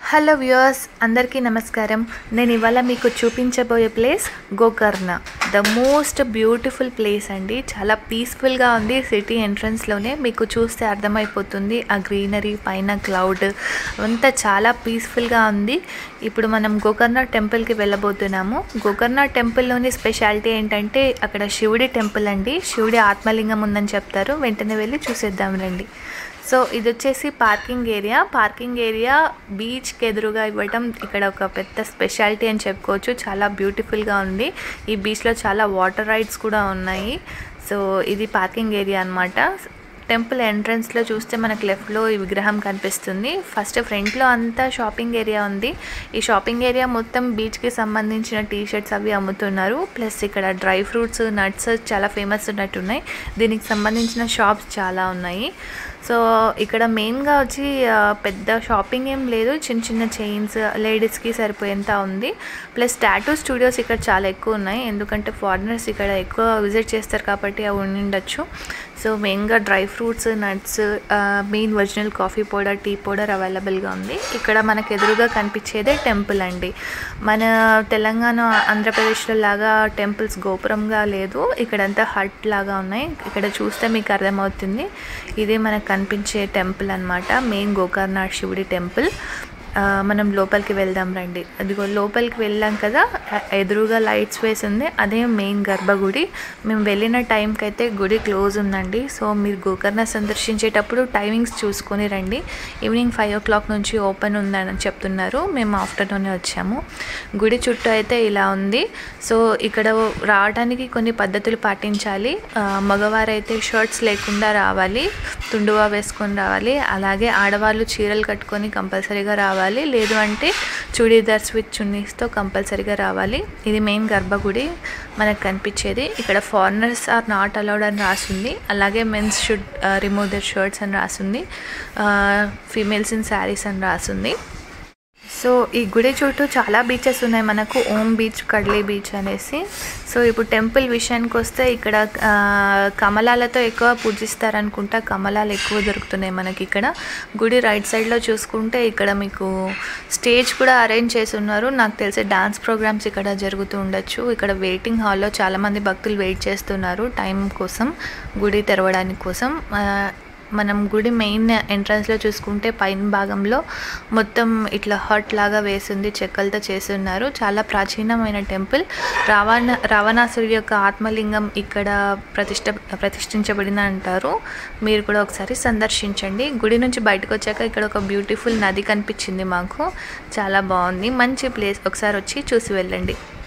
hello viewers అందరికీ నమస్కారం నేను ఇవాళ మీకు చూపించబోయే place Gokarna the most beautiful place అండి చాలా పీస్ఫుల్గా ఉంది సిటీ ఎంట్రన్స్లోనే మీకు చూస్తే అర్థమైపోతుంది ఆ గ్రీనరీ పైన క్లౌడ్ అంతా చాలా పీస్ఫుల్గా ఉంది ఇప్పుడు మనం గోకర్ణ టెంపుల్కి వెళ్ళబోతున్నాము గోకర్ణ టెంపుల్లోని స్పెషాలిటీ ఏంటంటే అక్కడ శివుడి టెంపుల్ అండి శివుడి ఆత్మలింగం ఉందని చెప్తారు వెంటనే వెళ్ళి చూసేద్దాం రండి సో ఇది వచ్చేసి పార్కింగ్ ఏరియా పార్కింగ్ ఏరియా బీచ్కి ఎదురుగా ఇవ్వటం ఇక్కడ ఒక పెద్ద స్పెషాలిటీ అని చెప్పుకోవచ్చు చాలా బ్యూటిఫుల్గా ఉంది ఈ బీచ్లో చాలా వాటర్ రైడ్స్ కూడా ఉన్నాయి సో ఇది పార్కింగ్ ఏరియా అనమాట టెంపుల్ ఎంట్రన్స్లో చూస్తే మనకు లెఫ్ట్లో ఈ విగ్రహం కనిపిస్తుంది ఫస్ట్ ఫ్రంట్లో అంతా షాపింగ్ ఏరియా ఉంది ఈ షాపింగ్ ఏరియా మొత్తం బీచ్కి సంబంధించిన టీ షర్ట్స్ అవి అమ్ముతున్నారు ప్లస్ ఇక్కడ డ్రై ఫ్రూట్స్ నట్స్ చాలా ఫేమస్ ఉన్నట్టున్నాయి దీనికి సంబంధించిన షాప్స్ చాలా ఉన్నాయి సో ఇక్కడ మెయిన్గా వచ్చి ఆ, పెద్ద షాపింగ్ ఏం లేదు చిన్న చిన్న చైన్స్ లేడీస్కి సరిపోయేంత ఉంది ప్లస్ టాటూ స్టూడియోస్ ఇక్కడ చాలా ఎక్కువ ఉన్నాయి ఎందుకంటే ఫారినర్స్ ఇక్కడ ఎక్కువ విజిట్ చేస్తారు కాబట్టి అవి ఉండిండొచ్చు సో మెయిన్గా dry fruits nuts main original coffee powder tea powder అవైలబుల్గా ఉంది ఇక్కడ మనకు ఎదురుగా కనిపించేదే టెంపుల్ అండి మన తెలంగాణ ఆంధ్రప్రదేశ్లో లాగా టెంపుల్స్ గోపురంగా లేదు ఇక్కడంతా హట్ లాగా ఉన్నాయి ఇక్కడ చూస్తే మీకు అర్థమవుతుంది ఇదే మనకు కనిపించే టెంపుల్ అన్నమాట మెయిన్ గోకర్ణ శివుడి టెంపుల్ ఆ, మనం లోపలికి వెళ్దాం రండి అదిగో లోపలికి వెళ్ళాం కదా ఎ- ఎదురుగా లైట్స్ వేసి ఉంది అదే మెయిన్ గర్భగుడి మేము వెళ్ళిన టైంకి అయితే గుడి క్లోజ్ ఉందండి సో మీరు గోకర్ణ సందర్శించేటప్పుడు టైమింగ్స్ చూసుకొని రండి ఈవినింగ్ ఫైవ్ ఓ క్లాక్ నుంచి ఓపెన్ ఉందని చెప్తున్నారు మేము ఆఫ్టర్నూనే వచ్చాము గుడి చుట్టూ అయితే ఇలా ఉంది సో ఇక్కడ రావడానికి కొన్ని పద్ధతులు పాటించాలి ఆ, మగవారైతే షర్ట్స్ లేకుండా రావాలి తుండువా వేసుకొని రావాలి అలాగే ఆడవాళ్ళు చీరలు కట్టుకొని కంపల్సరీగా రావాలి లేదు అంటే చూడీదార్స్ విత్ చున్నీస్తో కంపల్సరీగా రావాలి ఇది మెయిన్ గర్భగుడి మనకు కనిపించేది ఇక్కడ ఫారినర్స్ ఆర్ నాట్ అలౌడ్ అని రాసింది అలాగే men's should remove their shirts అని రాసింది ఫీమేల్స్ ఇన్ శారీస్ అని రాసింది సో ఈ గుడి చుట్టూ చాలా బీచెస్ ఉన్నాయి మనకు ఓం బీచ్ కడ్లీ బీచ్ అనేసి సో ఇప్పుడు టెంపుల్ విషయానికి వస్తే ఇక్కడ ఆ, కమలాలతో ఎక్కువ పూజిస్తారనుకుంటా కమలాలు ఎక్కువ దొరుకుతున్నాయి మనకి ఇక్కడ గుడి రైట్ సైడ్లో చూసుకుంటే ఇక్కడ మీకు స్టేజ్ కూడా అరేంజ్ చేసి ఉన్నారు నాకు తెలిసి డాన్స్ ప్రోగ్రామ్స్ ఇక్కడ జరుగుతూ ఉండొచ్చు ఇక్కడ వెయిటింగ్ హాల్లో చాలామంది భక్తులు వెయిట్ చేస్తున్నారు టైం కోసం గుడి తెరవడానికి కోసం ఆ, మనం గుడి మెయిన్ ఎంట్రన్స్లో చూసుకుంటే పైన భాగంలో మొత్తం ఇట్లా హట్ లాగా వేసింది చెక్కలతో చేస్తున్నారు చాలా ప్రాచీనమైన టెంపుల్ రావణ రావణాసుడి యొక్క ఆత్మలింగం ఇక్కడ ప్రతిష్ట ప్రతిష్ఠించబడిన అంటారు మీరు కూడా ఒకసారి సందర్శించండి గుడి నుంచి బయటకు వచ్చాక ఇక్కడ ఒక బ్యూటిఫుల్ నది కనిపించింది మాకు చాలా బాగుంది మంచి ప్లేస్ ఒకసారి వచ్చి చూసి వెళ్ళండి